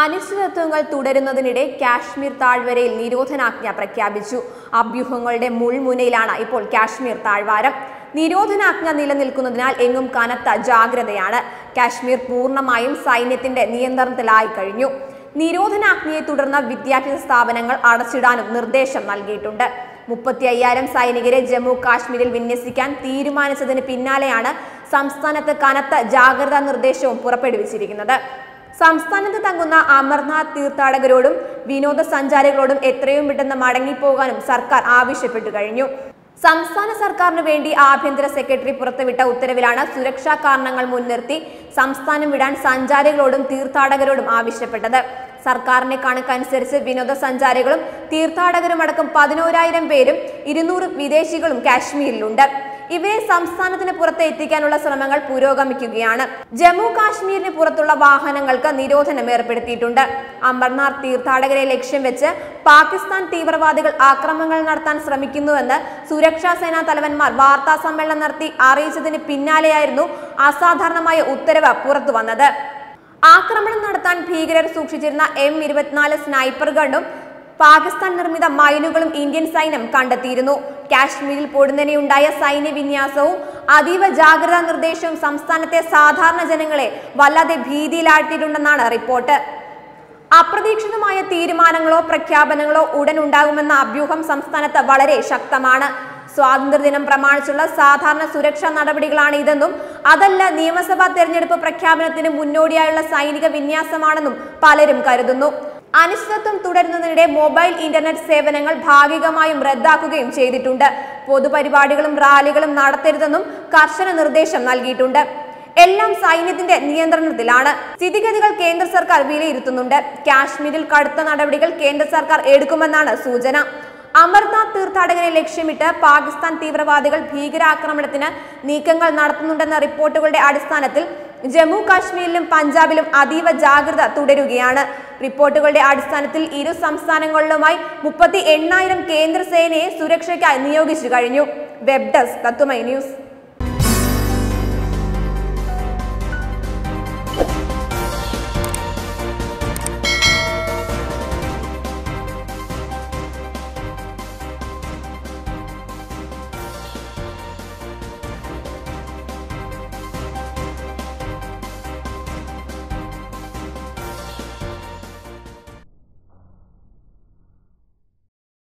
അനിശ്ചിതത്വങ്ങൾ തുടരുന്നതിനിടെ കാശ്മീർ താഴ്വരയിൽ നിരോധനാജ്ഞ പ്രഖ്യാപിച്ചു അഭ്യൂഹങ്ങളുടെ മുൾമുനയിലാണ് ഇപ്പോൾ കാശ്മീർ താഴ്വാരം നിരോധനാജ്ഞ നിലനിൽക്കുന്നതിനാൽ എങ്ങും കനത്ത ജാഗ്രതയാണ് കാശ്മീർ പൂർണ്ണമായും സൈന്യത്തിന്റെ നിയന്ത്രണത്തിലായി കഴിഞ്ഞു നിരോധനാജ്ഞയെ തുടർന്ന് വിദ്യാഭ്യാസ സ്ഥാപനങ്ങൾ അടച്ചിടാനും നിർദ്ദേശം നൽകിയിട്ടുണ്ട് മുപ്പത്തി അയ്യായിരം സൈനികരെ ജമ്മു കാശ്മീരിൽ വിന്യസിക്കാൻ തീരുമാനിച്ചതിന് പിന്നാലെയാണ് സംസ്ഥാനത്ത് കനത്ത ജാഗ്രതാ നിർദ്ദേശവും പുറപ്പെടുവിച്ചിരിക്കുന്നത് സംസ്ഥാനത്ത് തങ്ങുന്ന അമർനാഥ് തീർത്ഥാടകരോടും വിനോദസഞ്ചാരികളോടും എത്രയും പെട്ടെന്ന് മടങ്ങിപ്പോകാനും സർക്കാർ ആവശ്യപ്പെട്ടു കഴിഞ്ഞു സംസ്ഥാന സർക്കാരിന് വേണ്ടി ആഭ്യന്തര സെക്രട്ടറി പുറത്തുവിട്ട ഉത്തരവിലാണ് സുരക്ഷാ കാരണങ്ങൾ മുൻനിർത്തി സംസ്ഥാനം വിടാൻ സഞ്ചാരികളോടും തീർത്ഥാടകരോടും ആവശ്യപ്പെട്ടത് സർക്കാരിന്റെ കണക്കനുസരിച്ച് വിനോദസഞ്ചാരികളും തീർത്ഥാടകരും അടക്കം പതിനോരായിരം പേരും ഇരുന്നൂറ് വിദേശികളും കാശ്മീരിലുണ്ട് ഇവരെ സംസ്ഥാനത്തിന് പുറത്ത് എത്തിക്കാനുള്ള ശ്രമങ്ങൾ പുരോഗമിക്കുകയാണ് ജമ്മു കാശ്മീരിന് പുറത്തുള്ള വാഹനങ്ങൾക്ക് നിരോധനം ഏർപ്പെടുത്തിയിട്ടുണ്ട് അമർനാഥ് തീർത്ഥാടകരെ ലക്ഷ്യം വെച്ച് പാകിസ്ഥാൻ തീവ്രവാദികൾ ആക്രമണങ്ങൾ നടത്താൻ ശ്രമിക്കുന്നുവെന്ന് സുരക്ഷാ സേനാ തലവന്മാർ വാർത്താ സമ്മേളനം നടത്തി അറിയിച്ചതിന് പിന്നാലെയായിരുന്നു അസാധാരണമായ ഉത്തരവ് പുറത്തു വന്നത് ആക്രമണം നടത്താൻ ഭീകരർ സൂക്ഷിച്ചിരുന്ന എം ഇരുപത്തിനാല് സ്നൈപ്പർ ഗണ്ണും പാകിസ്ഥാൻ നിർമ്മിത മൈനുകളും ഇന്ത്യൻ സൈന്യം കണ്ടെത്തിയിരുന്നു കാശ്മീരിൽ പൊടുന്നനെയുണ്ടായ സൈന്യ വിന്യാസവും അതീവ ജാഗ്രതാ നിർദ്ദേശവും സംസ്ഥാനത്തെ സാധാരണ ജനങ്ങളെ വല്ലാതെ ഭീതിയിലാഴ്ത്തിയിട്ടുണ്ടെന്നാണ് റിപ്പോർട്ട് അപ്രതീക്ഷിതമായ തീരുമാനങ്ങളോ പ്രഖ്യാപനങ്ങളോ ഉടൻ ഉണ്ടാകുമെന്ന അഭ്യൂഹം സംസ്ഥാനത്ത് വളരെ ശക്തമാണ് സ്വാതന്ത്ര്യദിനം പ്രമാണിച്ചുള്ള സാധാരണ സുരക്ഷാ നടപടികളാണ് ഇതെന്നും അതല്ല നിയമസഭാ തെരഞ്ഞെടുപ്പ് പ്രഖ്യാപനത്തിന് മുന്നോടിയായുള്ള സൈനിക വിന്യാസമാണെന്നും പലരും കരുതുന്നു അനിശ്ചിതത്വം തുടരുന്നതിനിടെ മൊബൈൽ ഇന്റർനെറ്റ് സേവനങ്ങൾ ഭാഗികമായും റദ്ദാക്കുകയും ചെയ്തിട്ടുണ്ട് പൊതുപരിപാടികളും റാലികളും നടത്തരുതെന്നും കർശന നിർദ്ദേശം നൽകിയിട്ടുണ്ട് എല്ലാം സൈന്യത്തിന്റെ നിയന്ത്രണത്തിലാണ് സ്ഥിതിഗതികൾ കേന്ദ്ര സർക്കാർ വിലയിരുത്തുന്നുണ്ട് കാശ്മീരിൽ കടുത്ത നടപടികൾ കേന്ദ്ര സർക്കാർ എടുക്കുമെന്നാണ് സൂചന അമർനാഥ് തീർത്ഥാടകരെ ലക്ഷ്യമിട്ട് പാകിസ്ഥാൻ തീവ്രവാദികൾ ഭീകരാക്രമണത്തിന് നീക്കങ്ങൾ നടത്തുന്നുണ്ടെന്ന റിപ്പോർട്ടുകളുടെ അടിസ്ഥാനത്തിൽ ജമ്മു കാശ്മീരിലും പഞ്ചാബിലും അതീവ ജാഗ്രത തുടരുകയാണ് റിപ്പോർട്ടുകളുടെ അടിസ്ഥാനത്തിൽ ഇരു സംസ്ഥാനങ്ങളിലുമായി മുപ്പത്തി എണ്ണായിരം കേന്ദ്ര സേനയെ സുരക്ഷയ്ക്കായി നിയോഗിച്ചു കഴിഞ്ഞു വെബ് ഡെസ്ക് തത്തുമൈ ന്യൂസ്